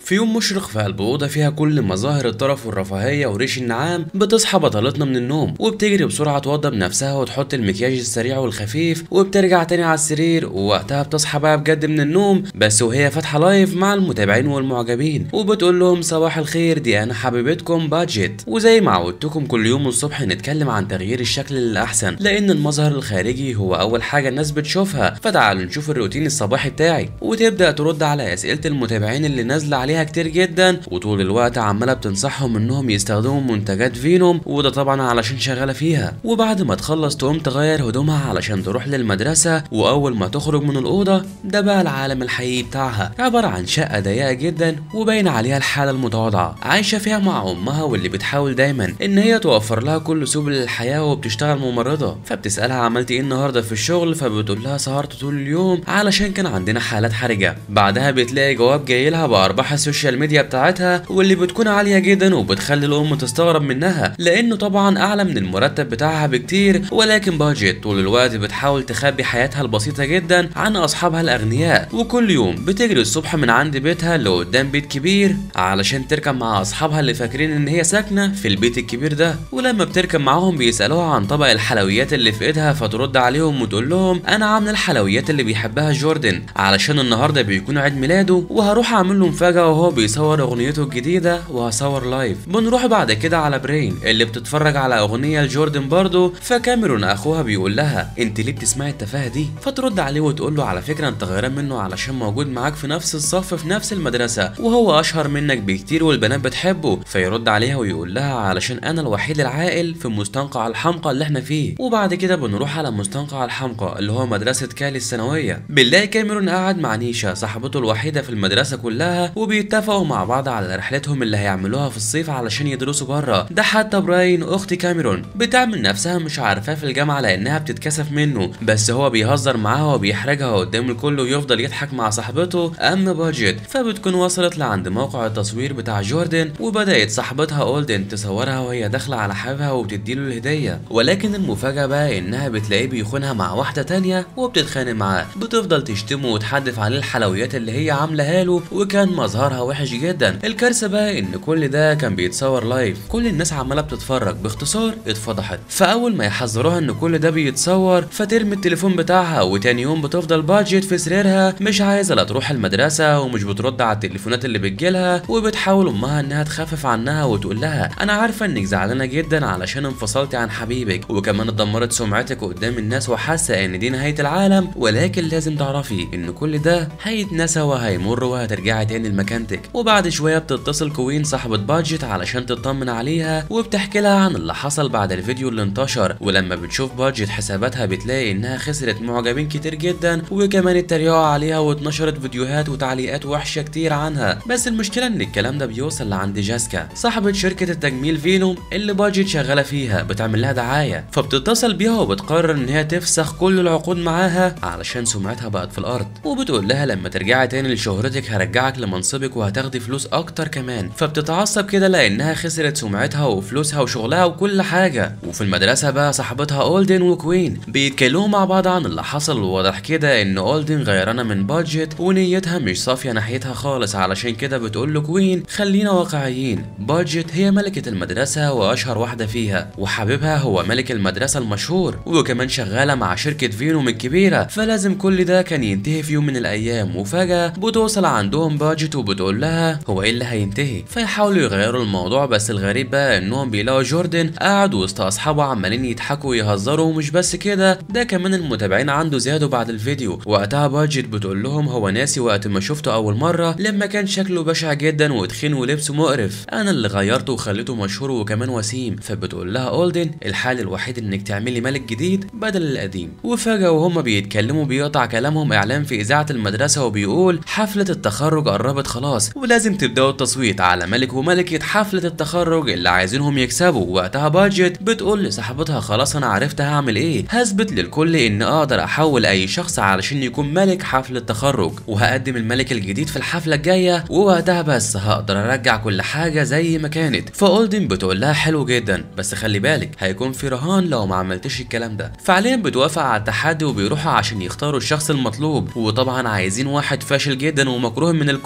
في يوم مشرق في قلب أوضة فيها كل مظاهر الطرف والرفاهية وريش النعام بتصحى بطلتنا من النوم وبتجري بسرعة توضى بنفسها وتحط المكياج السريع والخفيف وبترجع تاني على السرير ووقتها بتصحى بقى بجد من النوم بس وهي فاتحة لايف مع المتابعين والمعجبين وبتقول لهم صباح الخير دي أنا حبيبتكم بادجت وزي ما عودتكم كل يوم الصبح نتكلم عن تغيير الشكل للأحسن لأن المظهر الخارجي هو أول حاجة الناس بتشوفها فتعالوا نشوف الروتين الصباحي بتاعي وتبدأ ترد على أسئلة المتابعين اللي نازلة عليها كتير جدا وطول الوقت عمالة بتنصحهم إنهم يستخدموا منتجات فينوم وده طبعا علشان شغالة فيها وبعد ما تخلص تقوم تغير هدومها علشان تروح للمدرسة وأول ما تخرج من الأوضة ده بقى العالم الحقيقي بتاعها عبارة عن شقة ضيقة جدا وباين عليها الحالة المتواضعة عايشة فيها مع أمها واللي بتحاول دايما إن هي توفر لها كل سبل الحياة وبتشتغل ممرضة فبتسألها عملت إيه النهاردة في الشغل فبتقول لها سهرت طول اليوم علشان كان عندنا حالات حرجة بعدها بتلاقي جواب جاي لها بأرباح السوشيال ميديا بتاعتها واللي بتكون عالية جدا وبتخلي الأم تستغرب منها لأنه طبعا أعلى من المرتب بتاعها بكتير ولكن بادجت طول الوقت بتحاول تخبي حياتها البسيطة جدا عن أصحابها الأغنياء وكل يوم بتجري الصبح من عند بيتها اللي قدام بيت كبير علشان تركب مع أصحابها اللي فاكرين إن هي ساكنة في البيت الكبير ده ولما بتركب معاهم بيسألوها عن طبق الحلويات اللي في إيدها فترد عليهم وتقول لهم أنا عاملة الحلويات اللي بيحبها جوردن علشان النهارده بيكون عيد ميلاده وهروح أعمل له مفاجأة وهو بيصور أغنيته الجديدة وهصور لايف بنروح بعد كده على برين اللي بتتفرج على أغنية لجوردن برضه فكاميرون أخوها بيقول لها أنت ليه بتسمعي التفاهة دي فترد عليه وتقول له على فكرة أنت غيران منه علشان موجود معاك في نفس الصف في نفس المدرسة وهو أشهر منك بكتير والبنات بتحبه فيرد عليها ويقول لها علشان أنا الوحيد العاقل في مستنقع الحمقى اللي احنا فيه وبعد كده بنروح على مستنقع الحمقى اللي هو مدرسة كالي الثانوية بنلاقي كاميرون قاعد مع نيشا صاحبته الوحيدة في المدرسة كلها وبيتفقوا مع بعض على رحلتهم اللي هيعملوها في الصيف علشان يدرسوا بره ده حتى براين أخت كاميرون بتعمل نفسها مش عارفاه في الجامعة لأنها بتتكسف منه بس هو بيهزر معاها وبيحرجها قدام الكل ويفضل يضحك مع صاحبته أما بادجت فبتكون وصلت لعند موقع التصوير بتاع جوردن وبدأت صاحبتها أولدن تصورها وهي داخلة على حبيبها وبتديله الهدية ولكن المفاجأة بقى إنها بتلاقيه بيخونها مع واحدة تانية وبتتخانق معاه بتفضل تشتمه وتحدف عليه الحلويات اللي هي عاملاها له وكان مظهرها وحش جدا الكارثة بقى إن كل ده كان بيتصور لايف كل الناس عمالة بتتفرج باختصار اتفضحت فأول ما يحذروها إن كل ده بيتصور فترمي التليفون بتاعها وتاني يوم بتفضل بادجت في سريرها مش عايزة لا تروح المدرسة ومش بترد على التليفونات اللي بتجيلها وبتحاول أمها إنها تخفف عنها وتقول لها أنا عارفة إنك زعلانة جدا علشان انفصلتي عن حبيبك وكمان اتدمرت سمعتك قدام الناس وحاسة إن دي نهاية العالم ولكن لازم تعرفي إن كل ده هيتنسى وهيمر وهترجعي تاني لمكانتك وبعد شوية بتتصل كوين صاحبة بادجت علشان تطمن عليها وبتحكي لها عن اللي حصل بعد الفيديو اللي انتشر ولما بتشوف بادجت حساباتها بتلاقي إنها خسرت معجبين كتير جدا وكمان اتريقوا عليها واتنشرت فيديوهات وتعليقات وحشة كتير عنها بس المشكلة إن الكلام ده بيوصل لعند جاسكا صاحبة شركة التجميل فينوم اللي بادجت شغالة فيها بتعمل لها دعاية فبتتصل بيها وبتقرر إن هي تفسخ كل العقود معاها علشان سمعتها بقت في الأرض وبتقول لها لما ترجعي تاني لشهرتك هرجعك لمنصبك وهتاخدي فلوس أكتر كمان فبتتعصب كده لأنها خسرت سمعتها وفلوسها وشغلها وكل حاجة وفي المدرسة بقى صاحبتها أولدن وكوين بيتكلموا مع بعض عن اللي حصل وواضح كده إن أولدن غيرانة من بادجت ونيتها مش صافية ناحيتها خالص علشان كده بتقول له كوين خلينا واقعيين بادجت هي ملكة المدرسة وأشهر واحدة فيها وحبيبها هو ملك المدرسة المشهور وكمان شغالة مع شركة فينوم الكبيرة فلازم كل ده كان ينتهي في يوم من الأيام وفجأة بتوصل عندهم بادجت وبتقول لها هو إيه اللي هينتهي فيحاولوا يغيروا الموضوع بس الغريب بقى إنهم بيلاقوا جوردن قاعد وسط أصحابه عمالين يضحكوا ويهزروا ومش بس كده ده كمان المتابعين عنده زادوا بعد الفيديو وقتها بادجت بتقول لهم هو ناسي وقت ما شفته أول مرة لما كان شكله بشع جدا وتخين ولبسه مقرف أنا اللي غيرته وخليته مشهور وكمان وسيم فبتقول لها أولدن الحل الوحيد إنك تعملي ملك جديد بدل القديم وفجأة وهما بيتكلموا بيقطع كلامهم إعلان في إذاعة المدرسة وبيقول حفلة التخرج قربت خلاص ولازم تبدأوا التصويت على ملك وملكة حفلة التخرج اللي عايزينهم يكسبوا وقتها بادجت بتقول لصاحبتها خلاص أنا عرفت هعمل إيه هثبت للكل إن أقدر أحول أي شخص علشان يكون ملك حفلة التخرج وهقدم الملك الجديد في الحفلة الجاية ووقتها بس هقدر أرجع كل حاجة زي ما كانت فأولدن بتقول لها حلو جدا بس خلي بالك هيكون في رهان لو ما عملتش الكلام ده فعليا بتوافق على التحدي وبيروحوا عشان يختاروا الشخص المطلوب وطبعا عايزين واحد فاشل جدا ومكروه من الكل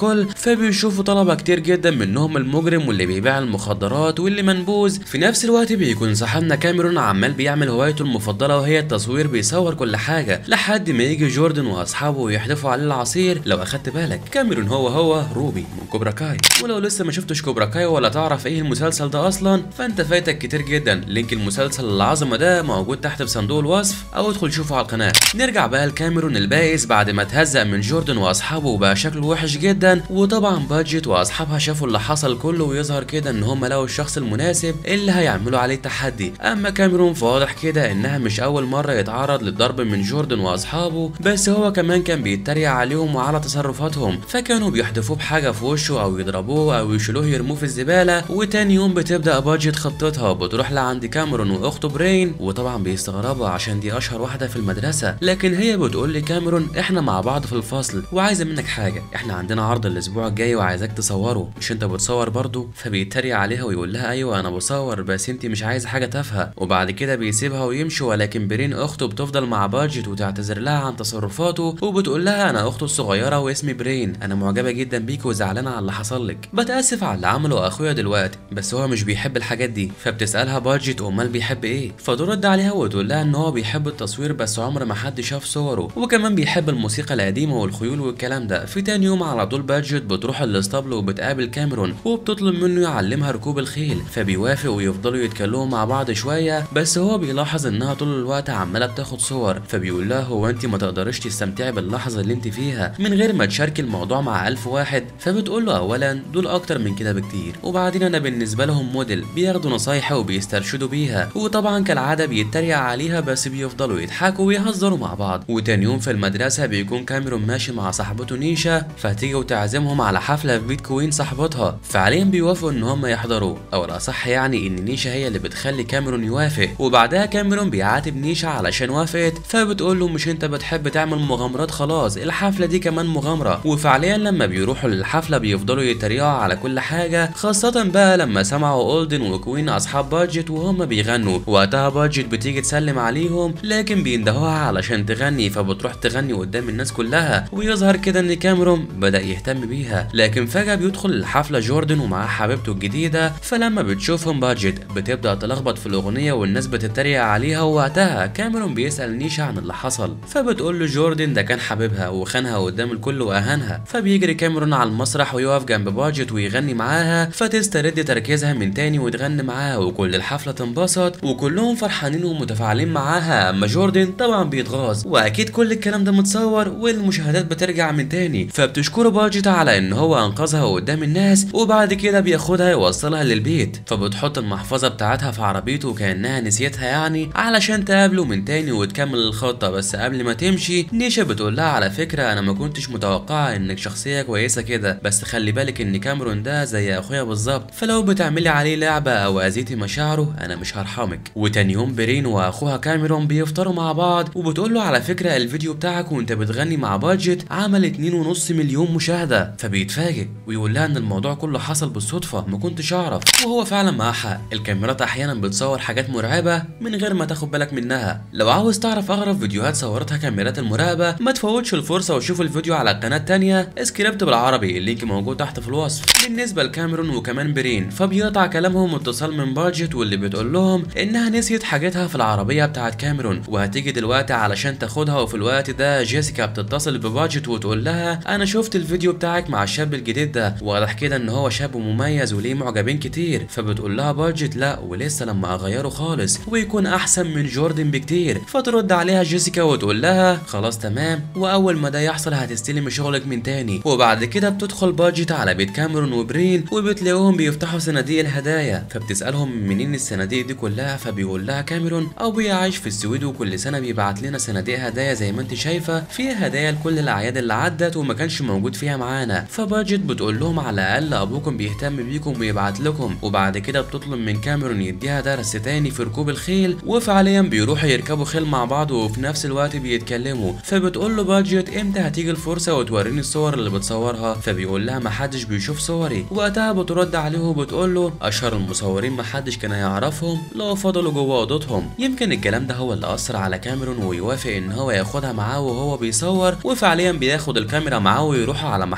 فبيشوفوا طلبة كتير جدا منهم المجرم واللي بيبيع المخدرات واللي منبوذ في نفس الوقت بيكون صاحبنا كاميرون عمال بيعمل هوايته المفضلة وهي التصوير بيصور كل حاجة لحد ما يجي جوردن واصحابه ويحدفوا عليه العصير لو اخدت بالك كاميرون هو هو روبي من كوبرا كاي ولو لسه ما شفتش كوبرا كاي ولا تعرف ايه المسلسل ده اصلا فانت فايتك كتير جدا لينك المسلسل العظمة ده موجود تحت في صندوق الوصف او ادخل شوفه على القناة نرجع بقى لكاميرون البائس بعد ما اتهزق من جوردن واصحابه وبقى شكله وحش جدا وطبعا بادجت واصحابها شافوا اللي حصل كله ويظهر كده ان هم لقوا الشخص المناسب اللي هيعملوا عليه التحدي اما كاميرون فواضح كده انها مش اول مره يتعرض للضرب من جوردن واصحابه بس هو كمان كان بيتريق عليهم وعلى تصرفاتهم فكانوا بيحدفوه بحاجه في وشه او يضربوه او يشيلوه يرموه في الزباله وتاني يوم بتبدا بادجت خطتها وبتروح لعند كاميرون واخته برين وطبعا بيستغربوا عشان دي اشهر واحده في المدرسه لكن هي بتقول لكاميرون احنا مع بعض في الفصل وعايزه منك حاجه احنا عندنا عرض الاسبوع الجاي وعايزاك تصوره مش انت بتصور برضه فبيتريق عليها ويقول لها ايوه انا بصور بس انت مش عايزه حاجه تافهه وبعد كده بيسيبها ويمشي ولكن برين اخته بتفضل مع بادجت وتعتذر لها عن تصرفاته وبتقول لها انا اخته الصغيره واسمي برين انا معجبه جدا بيك وزعلانه على اللي حصل لك بتاسف على اللي عمله اخويا دلوقتي بس هو مش بيحب الحاجات دي فبتسالها بادجت امال بيحب ايه فترد عليها وتقول لها ان هو بيحب التصوير بس عمر ما حد شاف صوره وكمان بيحب الموسيقى القديمه والخيول والكلام ده في تاني يوم على طول بادجت بتروح الاسطبل وبتقابل كاميرون وبتطلب منه يعلمها ركوب الخيل فبيوافق ويفضلوا يتكلموا مع بعض شويه بس هو بيلاحظ انها طول الوقت عماله بتاخد صور فبيقول لها هو انت ما تقدريش تستمتعي باللحظه اللي انت فيها من غير ما تشاركي الموضوع مع ألف واحد فبتقول له اولا دول اكتر من كده بكتير وبعدين انا بالنسبه لهم موديل بياخدوا نصايحي وبيسترشدوا بيها وطبعا كالعاده بيتريق عليها بس بيفضلوا يضحكوا ويهزروا مع بعض وتاني يوم في المدرسه بيكون كاميرون ماشي مع صاحبته نيشا فتيجي وتعزمهم على حفله في بيت كوين صاحبتها فعليا بيوافقوا ان هم يحضروا او الاصح يعني ان نيشا هي اللي بتخلي كاميرون يوافق وبعدها كاميرون بيعاتب نيشا علشان وافقت فبتقول له مش انت بتحب تعمل مغامرات خلاص الحفله دي كمان مغامره وفعليا لما بيروحوا للحفله بيفضلوا يتريقوا على كل حاجه خاصه بقى لما سمعوا اولدن وكوين اصحاب بادجت وهم بيغنوا وقتها بادجت بتيجي تسلم عليهم لكن بيندهوها علشان تغني فبتروح تغني قدام الناس كلها ويظهر كده ان كاميرون بدا يهتم بيها لكن فجاه بيدخل الحفله جوردن ومعاه حبيبته الجديده فلما بتشوفهم بادجت بتبدا تلخبط في الاغنيه والناس بتتريق عليها ووقتها كاميرون بيسال نيشا عن اللي حصل فبتقول له جوردن ده كان حبيبها وخانها قدام الكل واهانها فبيجري كاميرون على المسرح ويقف جنب بادجت ويغني معاها فتسترد تركيزها من تاني وتغني معاها وكل الحفله تنبسط وكلهم فرحانين ومتفاعلين معاها اما جوردن طبعا بيتغاظ واكيد كل الكلام ده متصور والمشاهدات بترجع من تاني فبتشكره بادجت على ان هو انقذها قدام الناس وبعد كده بياخدها يوصلها للبيت فبتحط المحفظه بتاعتها في عربيته كانها نسيتها يعني علشان تقابله من تاني وتكمل الخطه بس قبل ما تمشي نيشا بتقول لها على فكره انا ما كنتش متوقعه انك شخصيه كويسه كده بس خلي بالك ان كاميرون ده زي اخويا بالظبط فلو بتعملي عليه لعبه او اذيتي مشاعره انا مش هرحمك وتاني يوم برين واخوها كاميرون بيفطروا مع بعض وبتقول له على فكره الفيديو بتاعك وانت بتغني مع بادجت عمل 2.5 مليون مشاهده فبيتفاجئ ويقول لها ان الموضوع كله حصل بالصدفه ما كنتش اعرف وهو فعلا معاه حق الكاميرات احيانا بتصور حاجات مرعبه من غير ما تاخد بالك منها لو عاوز تعرف اغرب فيديوهات صورتها كاميرات المراقبه ما تفوتش الفرصه وشوف الفيديو على القناه التانية سكريبت بالعربي اللينك موجود تحت في الوصف بالنسبه لكاميرون وكمان برين فبيقطع كلامهم اتصال من بادجت واللي بتقول لهم انها نسيت حاجتها في العربيه بتاعت كاميرون وهتيجي دلوقتي علشان تاخدها وفي الوقت ده جيسيكا بتتصل ببادجت وتقول لها انا شفت الفيديو بتاعك مع الشاب الجديد ده واضح كده ان هو شاب مميز وليه معجبين كتير فبتقول لها بادجت لا ولسه لما اغيره خالص ويكون احسن من جوردن بكتير فترد عليها جيسيكا وتقول لها خلاص تمام واول ما ده يحصل هتستلمي شغلك من تاني وبعد كده بتدخل بادجت على بيت كاميرون وبرين وبتلاقيهم بيفتحوا صناديق الهدايا فبتسالهم منين الصناديق دي كلها فبيقول لها كاميرون ابويا عايش في السويد وكل سنه بيبعت لنا صناديق هدايا زي ما انت شايفه فيها هدايا لكل الاعياد اللي عدت وما كانش موجود فيها معانا فبادجت بتقول لهم على الاقل ابوكم بيهتم بيكم ويبعت لكم وبعد كده بتطلب من كاميرون يديها درس تاني في ركوب الخيل وفعليا بيروحوا يركبوا خيل مع بعض وفي نفس الوقت بيتكلموا فبتقول له بادجت امتى هتيجي الفرصه وتوريني الصور اللي بتصورها فبيقول لها محدش بيشوف صوري وقتها بترد عليه وبتقول له اشهر المصورين محدش كان هيعرفهم لو فضلوا جوه اوضتهم يمكن الكلام ده هو اللي اثر على كاميرون ويوافق ان هو ياخدها معاه وهو بيصور وفعليا بياخد الكاميرا معاه ويروحوا على محطه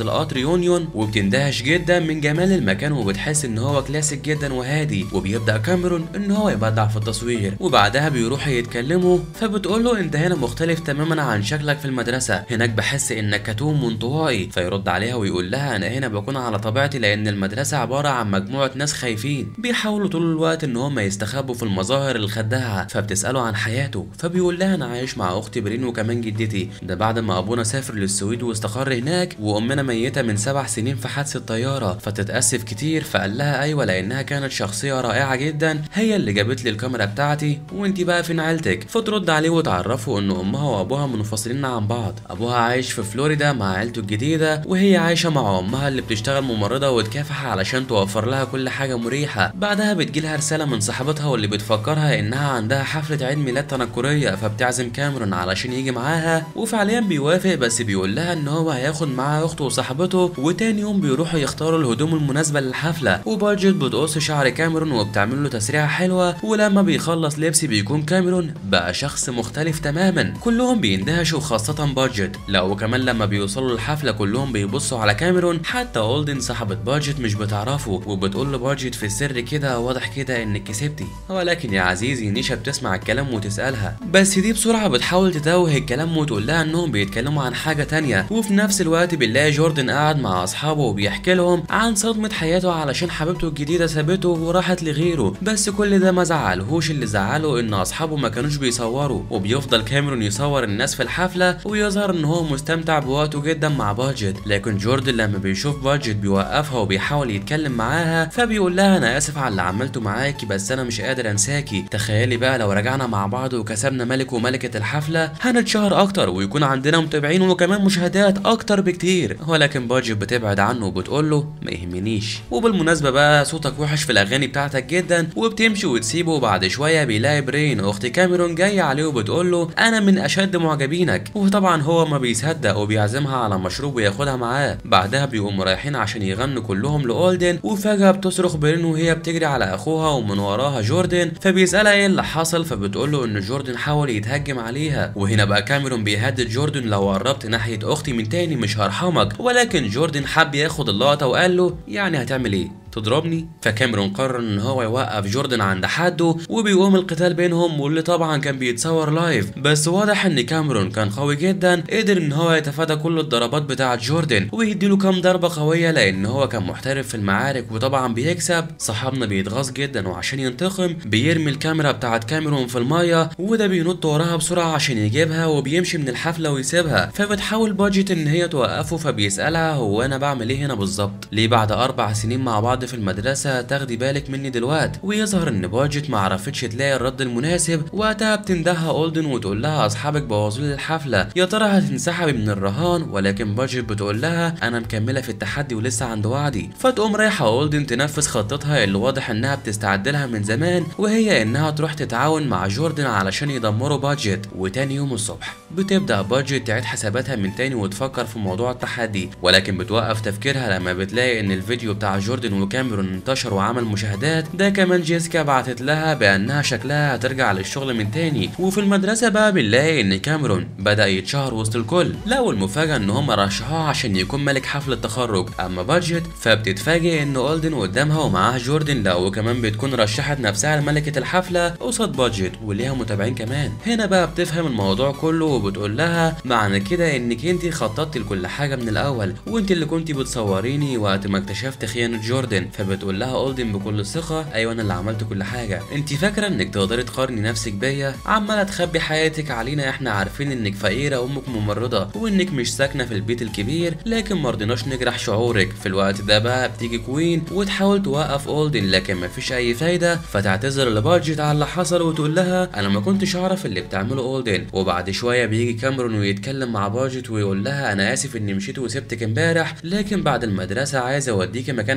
القطر يونيون وبتندهش جدا من جمال المكان وبتحس ان هو كلاسيك جدا وهادي وبيبدا كاميرون ان هو يبدع في التصوير وبعدها بيروحوا يتكلموا فبتقول له انت هنا مختلف تماما عن شكلك في المدرسه هناك بحس انك كتوم وانطوائي فيرد عليها ويقول لها انا هنا بكون على طبيعتي لان المدرسه عباره عن مجموعه ناس خايفين بيحاولوا طول الوقت ان هم يستخبوا في المظاهر الخداعه فبتساله عن حياته فبيقول لها انا عايش مع اختي برين وكمان جدتي ده بعد ما ابونا سافر للسويد واستقر هناك وامنا ميته من سبع سنين في حادثه طياره فتتاسف كتير فقال لها ايوه لانها كانت شخصيه رائعه جدا هي اللي جابت لي الكاميرا بتاعتي وانت بقى فين عيلتك فترد عليه وتعرفه ان امها وابوها منفصلين عن بعض ابوها عايش في فلوريدا مع عيلته الجديده وهي عايشه مع امها اللي بتشتغل ممرضه وتكافح علشان توفر لها كل حاجه مريحه بعدها بتجيلها رساله من صاحبتها واللي بتفكرها انها عندها حفله عيد ميلاد تنكريه فبتعزم كاميرون علشان يجي معاها وفعليا بيوافق بس بيقول لها ان هو هياخد معاه اخته وصاحبته وتاني يوم بيروحوا يختاروا الهدوم المناسبه للحفله وبادجت بتقص شعر كاميرون وبتعمل له تسريحه حلوه ولما بيخلص لبس بيكون كاميرون بقى شخص مختلف تماما كلهم بيندهشوا خاصه بادجت لا وكمان لما بيوصلوا الحفله كلهم بيبصوا على كاميرون حتى اولدن صاحبه بادجت مش بتعرفه وبتقول لبادجت في السر كده واضح كده انك كسبتي ولكن يا عزيزي نيشا بتسمع الكلام وتسالها بس دي بسرعه بتحاول تتوه الكلام وتقول لها انهم بيتكلموا عن حاجه تانية وفي نفس الوقت بنلاقي جوردن قاعد مع اصحابه وبيحكي لهم عن صدمه حياته علشان حبيبته الجديده سابته وراحت لغيره بس كل ده ما زعلهوش اللي زعله ان اصحابه ما كانوش بيصوروا وبيفضل كاميرون يصور الناس في الحفله ويظهر ان هو مستمتع بوقته جدا مع بادجت لكن جوردن لما بيشوف بادجت بيوقفها وبيحاول يتكلم معاها فبيقول لها انا اسف على اللي عملته معاكي بس انا مش قادر انساكي تخيلي بقى لو رجعنا مع بعض وكسبنا ملك وملكه الحفله هنتشهر اكتر ويكون عندنا متابعين وكمان مشاهدات اكتر بكتير ولكن بادجت بتبعد عنه وبتقول له ما يهمنيش وبالمناسبه بقى صوتك وحش في الاغاني بتاعتك جدا وبتمشي وتسيبه وبعد شويه بيلاقي برين اخت كاميرون جايه عليه وبتقول له انا من اشد معجبينك وطبعا هو ما بيصدق وبيعزمها على مشروب وياخدها معاه بعدها بيقوموا رايحين عشان يغنوا كلهم لاولدن وفجاه بتصرخ برين وهي بتجري على اخوها ومن وراها جوردن فبيسالها ايه اللي حصل فبتقول له ان جوردن حاول يتهجم عليها وهنا بقى كاميرون بيهدد جوردن لو قربت ناحيه اختي من تاني مش هرحمك ولكن جوردن حب ياخد اللقطه وقال له يعني هتعمل ايه تضربني فكاميرون قرر ان هو يوقف جوردن عند حده وبيقوم القتال بينهم واللي طبعا كان بيتصور لايف بس واضح ان كاميرون كان قوي جدا قدر ان هو يتفادى كل الضربات بتاعه جوردن ويديله كام ضربه قويه لان هو كان محترف في المعارك وطبعا بيكسب صاحبنا بيتغاظ جدا وعشان ينتقم بيرمي الكاميرا بتاعه كاميرون في الميه وده بينط وراها بسرعه عشان يجيبها وبيمشي من الحفله ويسيبها فبتحاول بادجت ان هي توقفه فبيسالها هو انا بعمل ايه هنا بالظبط ليه بعد اربع سنين مع بعض في المدرسة تاخدي بالك مني دلوقتي ويظهر ان بادجت ما عرفتش تلاقي الرد المناسب وقتها بتندهها اولدن وتقول لها اصحابك بوظوا لي الحفلة يا ترى هتنسحبي من الرهان ولكن بادجت بتقول لها انا مكملة في التحدي ولسه عند وعدي فتقوم رايحة اولدن تنفذ خطتها اللي واضح انها بتستعد لها من زمان وهي انها تروح تتعاون مع جوردن علشان يدمروا بادجت وتاني يوم الصبح بتبدا بادجت تعيد حساباتها من تاني وتفكر في موضوع التحدي ولكن بتوقف تفكيرها لما بتلاقي ان الفيديو بتاع جوردن وكاميرون انتشر وعمل مشاهدات ده كمان جيسيكا بعتت لها بانها شكلها هترجع للشغل من تاني وفي المدرسه بقى بنلاقي ان كاميرون بدا يتشهر وسط الكل لا والمفاجاه ان هم رشحوه عشان يكون ملك حفل التخرج اما بادجت فبتتفاجئ ان اولدن قدامها ومعاها جوردن لا وكمان بتكون رشحت نفسها لملكه الحفله قصاد بادجت وليها متابعين كمان هنا بقى بتفهم الموضوع كله وبتقول لها معنى كده انك انت خططتي لكل حاجه من الاول وانت اللي كنتي بتصوريني وقت ما اكتشفت خيانه جوردن فبتقول لها اولدن بكل ثقه ايوه انا اللي عملت كل حاجه انت فاكره انك تقدري تقارني نفسك بيا عماله تخبي حياتك علينا احنا عارفين انك فقيره وامك ممرضه وانك مش ساكنه في البيت الكبير لكن مرضناش نجرح شعورك في الوقت ده بقى بتيجي كوين وتحاول توقف اولدن لكن مفيش اي فايده فتعتذر لبادجت على اللي حصل وتقول لها انا ما كنتش اعرف اللي بتعمله اولدن وبعد شويه بيجي كاميرون ويتكلم مع بادجت ويقول لها انا اسف اني مشيت وسبتك امبارح لكن بعد المدرسه عايز اوديكي مكان هيعجبك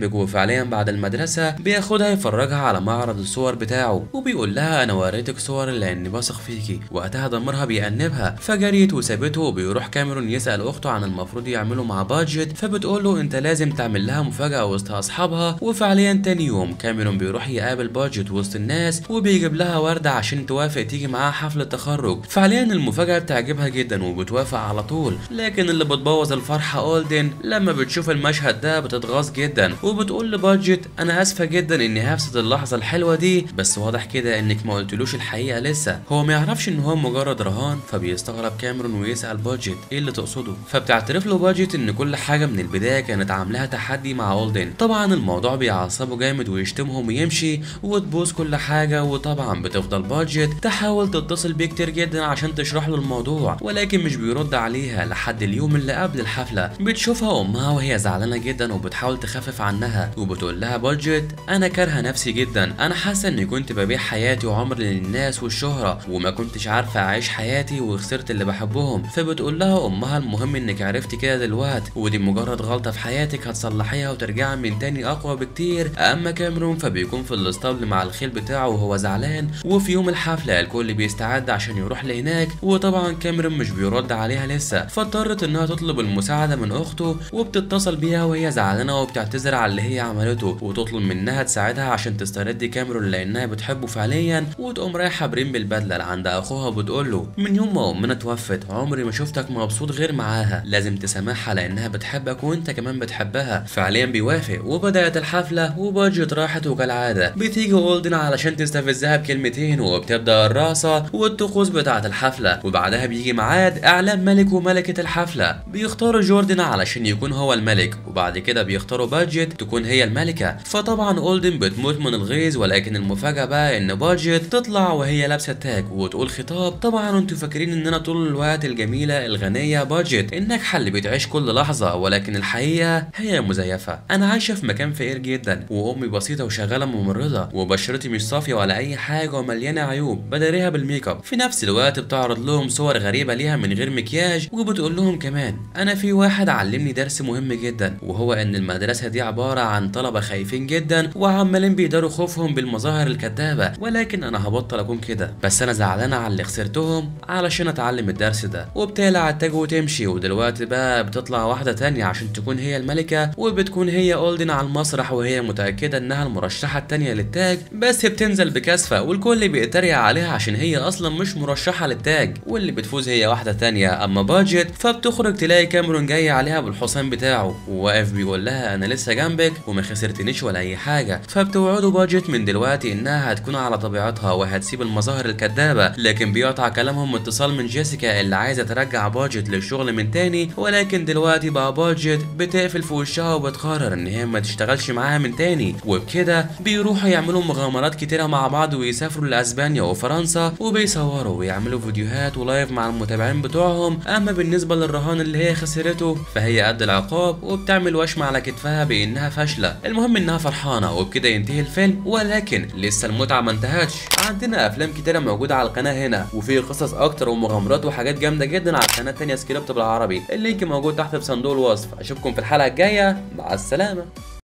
جنبك وفعليا بعد المدرسة بياخدها يفرجها على معرض الصور بتاعه وبيقول لها انا وريتك صور لاني بثق فيكي وقتها ضميرها بيأنبها فجريت وسابته وبيروح كاميرون يسأل اخته عن المفروض يعملوا مع بادجت فبتقول له انت لازم تعمل لها مفاجأة وسط اصحابها وفعليا تاني يوم كاميرون بيروح يقابل بادجت وسط الناس وبيجيب لها وردة عشان توافق تيجي معاها حفل التخرج فعليا المفاجأة بتعجبها جدا وبتوافق على طول لكن اللي بتبوظ الفرحة اولدن لما بتشوف المشهد ده بتتغاظ جدا وبتقول لبادجت انا اسفة جدا اني هفسد اللحظة الحلوة دي بس واضح كده انك ما قلتلوش الحقيقة لسه هو ما يعرفش ان هو مجرد رهان فبيستغرب كاميرون ويسأل بادجت ايه اللي تقصده فبتعترف له بادجت ان كل حاجة من البداية كانت عاملاها تحدي مع اولدن طبعا الموضوع بيعصبه جامد ويشتمهم ويمشي وتبوظ كل حاجة وطبعا بتفضل بادجت تحاول تتصل بيه كتير جدا عشان تشرح له الموضوع ولكن مش بيرد عليها لحد اليوم اللي قبل الحفلة بتشوفها امها وهي زعلانة جدا وبتحاول تخفف عنها وبتقول لها بادجت انا كارهة نفسي جدا انا حاسة اني كنت ببيع حياتي وعمري للناس والشهرة وما كنتش عارفة اعيش حياتي وخسرت اللي بحبهم فبتقول لها امها المهم انك عرفتي كده دلوقتي ودي مجرد غلطة في حياتك هتصلحيها وترجعي من تاني اقوى بكتير اما كاميرون فبيكون في الاسطبل مع الخيل بتاعه وهو زعلان وفي يوم الحفلة الكل بيستعد عشان يروح لهناك وطبعا كاميرون مش بيرد عليها لسه فاضطرت انها تطلب المساعدة من اخته وبتتصل بيها وهي زعلانة وبتعتذر على اللي هي عملته وتطلب منها تساعدها عشان تسترد كاميرون لانها بتحبه فعليا وتقوم رايحة بريم بالبدلة لعند اخوها وبتقول له من يوم ما امنا توفت عمري ما شفتك مبسوط غير معاها لازم تسامحها لانها بتحبك وانت كمان بتحبها فعليا بيوافق وبدأت الحفلة وبادجت راحت وكالعادة بتيجي اولدن علشان تستفزها بكلمتين وبتبدأ الرقصة والطقوس بتاعة الحفلة وبعدها بيجي ميعاد اعلان ملك وملكة الحفلة بيختاروا جوردن علشان يكون هو الملك وبعد كده بيختاروا بادجت تكون هي الملكة فطبعا اولدن بتموت من الغيظ ولكن المفاجأة بقى ان بادجت تطلع وهي لابسة تاج وتقول خطاب طبعا انتوا فاكرين اننا طول الوقت الجميلة الغنية بادجت الناجحة اللي بتعيش كل لحظة ولكن الحقيقة هي مزيفة انا عايشة في مكان فقير جدا وامي بسيطة وشغالة ممرضة وبشرتي مش صافية ولا اي حاجة ومليانة عيوب بداريها بالميك اب في نفس الوقت بتعرض لهم صور غريبة ليها من غير مكياج وبتقول لهم كمان انا في واحد علمني درس مهم جدا وهو ان المدرسة دي عبارة عن طلبة خايفين جدا وعمالين بيداروا خوفهم بالمظاهر الكدابة ولكن انا هبطل اكون كده بس انا زعلانة على اللي خسرتهم علشان اتعلم الدرس ده وبتقلع التاج وتمشي ودلوقتي بقى بتطلع واحدة تانية عشان تكون هي الملكة وبتكون هي اولدن على المسرح وهي متأكدة انها المرشحة التانية للتاج بس بتنزل بكثفة والكل بيتريق عليها عشان هي اصلا مش مرشحة للتاج واللي بتفوز هي واحدة تانية اما بادجت فبتخرج تلاقي كاميرون جاي عليها بالحصان بتاعه وواقف بيقول لها انا لسه جنبك وما خسرتنيش ولا اي حاجة فبتوعده بادجت من دلوقتي انها هتكون على طبيعتها وهتسيب المظاهر الكدابة لكن بيقطع كلامهم اتصال من جيسيكا اللي عايزة ترجع بادجت للشغل من تاني ولكن دلوقتي بقى بادجت بتقفل في وشها وبتقرر ان هي ما تشتغلش معاها من تاني وبكده بيروحوا يعملوا مغامرات كتيرة مع بعض ويسافروا لاسبانيا وفرنسا وبيصوروا ويعملوا فيديوهات ولايف مع المتابعين بتوعهم اما بالنسبة للرهان اللي هي خسرته فهي قد العقاب وبتعمل وشم على كتفها بانها فاشلة المهم انها فرحانة وبكده ينتهي الفيلم ولكن لسه المتعة ما انتهتش عندنا افلام كتيرة موجودة على القناة هنا وفي قصص اكتر ومغامرات وحاجات جامدة جدا على القناة التانية سكريبت بالعربي اللينك موجود تحت في صندوق الوصف اشوفكم في الحلقة الجاية مع السلامة